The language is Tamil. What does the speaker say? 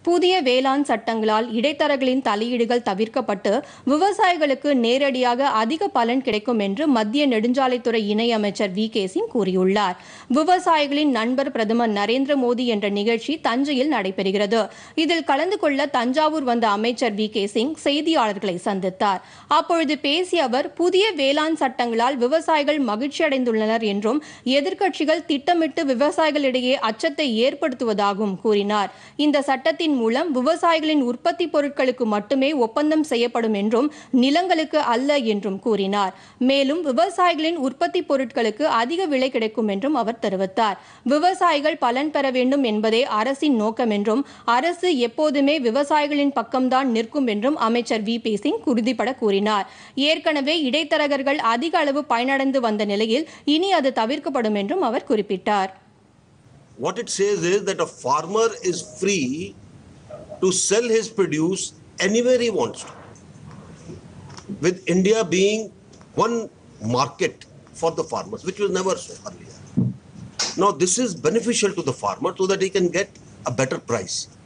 புதிய வேளாண் சட்டங்களால் இடைத்தரகர்களின் தலையீடுகள் தவிர்க்கப்பட்டு விவசாயிகளுக்கு நேரடியாக அதிக பலன் கிடைக்கும் என்று மத்திய நெடுஞ்சாலைத்துறை இணையமைச்சர் வி கே சிங் கூறியுள்ளார் விவசாயிகளின் நண்பர் பிரதமர் நரேந்திர மோடி என்ற நிகழ்ச்சி தஞ்சையில் நடைபெறுகிறது இதில் கலந்து கொள்ள தஞ்சாவூர் வந்த அமைச்சர் வி கே சிங் செய்தியாளர்களை சந்தித்தார் அப்பொழுது பேசிய அவர் புதிய வேளாண் சட்டங்களால் விவசாயிகள் மகிழ்ச்சியடைந்துள்ளனர் என்றும் எதிர்க்கட்சிகள் திட்டமிட்டு விவசாயிகளிடையே அச்சத்தை ஏற்படுத்துவதாகவும் கூறினார் இந்த சட்டத்தின் மூலம் விவசாயிகளின் உற்பத்தி பொருட்களுக்கு மட்டுமே ஒப்பந்தம் செய்யப்படும் என்றும் நிலங்களுக்கு அல்ல என்றும் கூறினார் மேலும் விவசாயிகளின் உற்பத்தி பொருட்களுக்கு அதிக விலை கிடைக்கும் என்றும் அவர் தெரிவித்தார் விவசாயிகள் பலன் பெற வேண்டும் என்பதே அரசின் நோக்கம் என்றும் அரசு எப்போதுமே விவசாயிகளின் பக்கம்தான் நிற்கும் என்றும் அமைச்சர் வி பி சிங் உறுதிபட கூறினார் ஏற்கனவே இடைத்தரகர்கள் அதிக அளவு பயனடைந்து வந்த நிலையில் இனி அது தவிர்க்கப்படும் என்றும் அவர் குறிப்பிட்டார் What it says is that a farmer is free to sell his produce anywhere he wants to. With India being one market for the farmers, which was never so earlier. Now, this is beneficial to the farmer so that he can get a better price.